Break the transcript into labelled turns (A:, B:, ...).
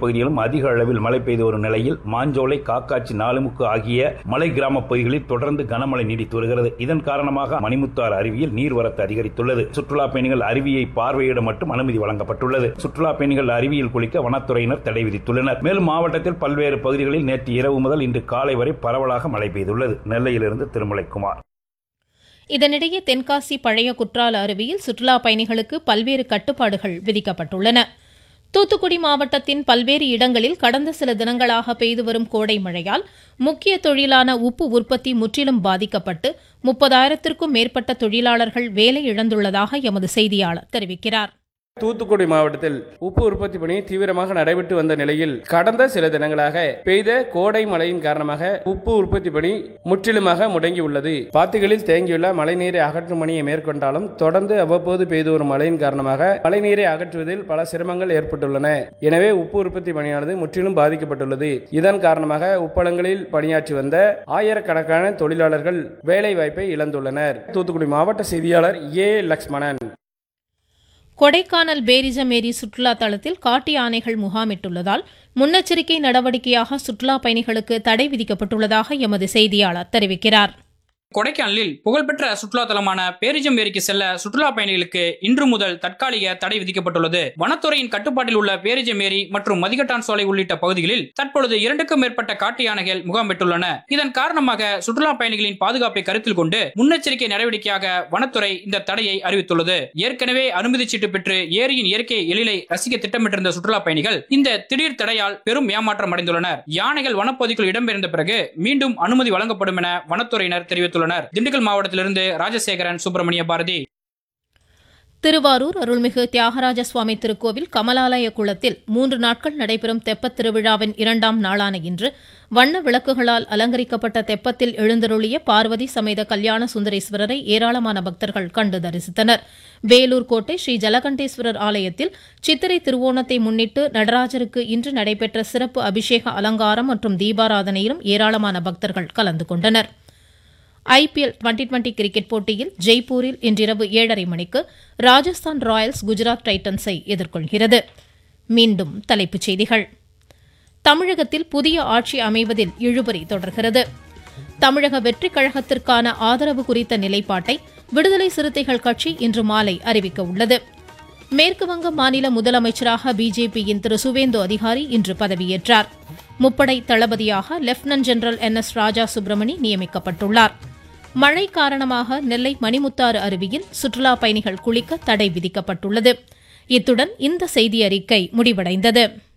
A: பகுதிகளிலும் அதிக அளவில் மழை பெய்து வரும் நிலையில் மாஞ்சோலை காக்காச்சி நாலுமுக்கு ஆகிய மலை கிராம பகுதிகளில் தொடர்ந்து கனமழை நீடித்து வருகிறது இதன் காரணமாக மணிமுத்தாறு அருவியில் நீர்வரத்து அதிகரித்துள்ளது சுற்றுலா பயணிகள் அருவியை பார்வையிட மட்டும் அனுமதி வழங்கப்பட்டுள்ளது சுற்றுலா பயணிகள் அருவியில் குளிக்க வனத்துறையினர் தடை விதித்துள்ளனர் மேலும் மாவட்டத்தில் பல்வேறு பகுதிகளில் நேற்று இரவு முதல் இன்று காலை வரை பரவலாக மழை பெய்துள்ளது நெல்லையிலிருந்து திருமலைக்குமார்
B: இதனிடையே தென்காசி பழைய குற்றால அருவியில் சுற்றுலா பயணிகளுக்கு பல்வேறு கட்டுப்பாடுகள் விதிக்கப்பட்டுள்ளன தூத்துக்குடி மாவட்டத்தின் பல்வேறு இடங்களில் கடந்த சில தினங்களாக பெய்து வரும் கோடை மழையால் முக்கிய தொழிலான உப்பு உற்பத்தி முற்றிலும் பாதிக்கப்பட்டு முப்பதாயிரத்திற்கும் மேற்பட்ட தொழிலாளர்கள் வேலை இழந்துள்ளதாக எமது செய்தியாளர் தெரிவிக்கிறார்
C: தூத்துக்குடி மாவட்டத்தில் உப்பு உற்பத்தி பணி தீவிரமாக நடைபெற்று வந்த நிலையில் கடந்த சில தினங்களாக பெய்த கோடை மழையின் காரணமாக உப்பு உற்பத்தி பணி முற்றிலுமாக முடங்கி உள்ளது பாத்திகளில் தேங்கியுள்ள மழைநீரை அகற்றும் பணியை மேற்கொண்டாலும் தொடர்ந்து அவ்வப்போது பெய்து வரும் மழையின் காரணமாக மழைநீரை அகற்றுவதில் பல சிரமங்கள் ஏற்பட்டுள்ளன எனவே உப்பு உற்பத்தி பணியானது முற்றிலும் பாதிக்கப்பட்டுள்ளது இதன் காரணமாக உப்பளங்களில் பணியாற்றி வந்த ஆயிரக்கணக்கான தொழிலாளர்கள் வேலை வாய்ப்பை இழந்துள்ளனர் தூத்துக்குடி மாவட்ட செய்தியாளர் ஏ லக்ஷ்மணன்
B: கொடைக்கானல் பேரிஜம் ஏரி சுற்றுலா தளத்தில் காட்டு யானைகள் முகாமிட்டுள்ளதால் முன்னெச்சரிக்கை நடவடிக்கையாக சுற்றுலா பயணிகளுக்கு தடை விதிக்கப்பட்டுள்ளதாக எமது செய்தியாளர் தெரிவிக்கிறார்
D: கொடைக்கானலில் புகழ்பெற்ற சுற்றுலா தலமான பேரிஜம் ஏரிக்கு செல்ல சுற்றுலா பயணிகளுக்கு இன்று முதல் தற்காலிக தடை விதிக்கப்பட்டுள்ளது வனத்துறையின் கட்டுப்பாட்டில் உள்ள பேரிஜம் ஏரி மற்றும் மதிகட்டான் சோலை உள்ளிட்ட பகுதிகளில் தற்பொழுது இரண்டுக்கும் மேற்பட்ட காட்டு யானைகள் முகாமிட்டுள்ளன இதன் காரணமாக சுற்றுலா பயணிகளின் பாதுகாப்பை கருத்தில் கொண்டு முன்னெச்சரிக்கை நடவடிக்கையாக வனத்துறை இந்த தடையை அறிவித்துள்ளது ஏற்கனவே அனுமதி சீட்டு பெற்று ஏரியின் இயற்கை எழிலை ரசிக்க திட்டமிட்டிருந்த சுற்றுலா பயணிகள் இந்த திடீர் தடையால் பெரும் ஏமாற்றம் அடைந்துள்ளனர் யானைகள் வனப்பகுதிக்குள் இடம்பெயர்ந்த பிறகு மீண்டும் அனுமதி வழங்கப்படும் என வனத்துறையினர் தெரிவித்துள்ளனர் திண்டுக்கல் மாவட்டத்திலிருந்து ராஜசேகரன் சுப்பிரமணிய பாரதி
B: திருவாரூர் அருள்மிகு தியாகராஜ சுவாமி திருக்கோவில் கமலாலய குளத்தில் மூன்று நாட்கள் நடைபெறும் தெப்பத் திருவிழாவின் இரண்டாம் நாளான இன்று வண்ண விளக்குகளால் அலங்கரிக்கப்பட்ட தெப்பத்தில் எழுந்தருளிய பார்வதி சமேத கல்யாண சுந்தரேஸ்வரரை ஏராளமான பக்தர்கள் கண்டு தரிசித்தனர் வேலூர் கோட்டை ஸ்ரீ ஜலகண்டேஸ்வரர் ஆலயத்தில் சித்திரை திருவோணத்தை முன்னிட்டு நடராஜருக்கு இன்று நடைபெற்ற சிறப்பு அபிஷேக அலங்காரம் மற்றும் தீபாராதனையிலும் ஏராளமான பக்தர்கள் கலந்து கொண்டனா் ஐபிஎல் டுவெண்டி டுவெண்டி கிரிக்கெட் போட்டியில் ஜெய்ப்பூரில் இன்றிரவு ஏழரை மணிக்கு ராஜஸ்தான் ராயல்ஸ் குஜராத் டைட்டன்ஸை எதிர்கொள்கிறது மீண்டும் தலைப்புச் செய்திகள் தமிழகத்தில் புதிய ஆட்சி அமைவதில் இழுபறி தொடர்கிறது தமிழக வெற்றிக் கழகத்திற்கான ஆதரவு குறித்த நிலைப்பாட்டை விடுதலை சிறுத்தைகள் கட்சி இன்று மாலை அறிவிக்க உள்ளது மேற்குவங்க மாநில முதலமைச்சராக பிஜேபியின் திரு சுவேந்து அதிகாரி இன்று பதவியேற்றார் முப்படை தளபதியாக lieutenant general N S Raja Subramani நியமிக்கப்பட்டுள்ளார் மழை காரணமாக நெல்லை மணிமுத்தாறு அருவியில் சுற்றுலா பயணிகள் குளிக்க தடை விதிக்கப்பட்டுள்ளது இத்துடன் இந்த செய்தி அறிக்கை முடிவடைந்தது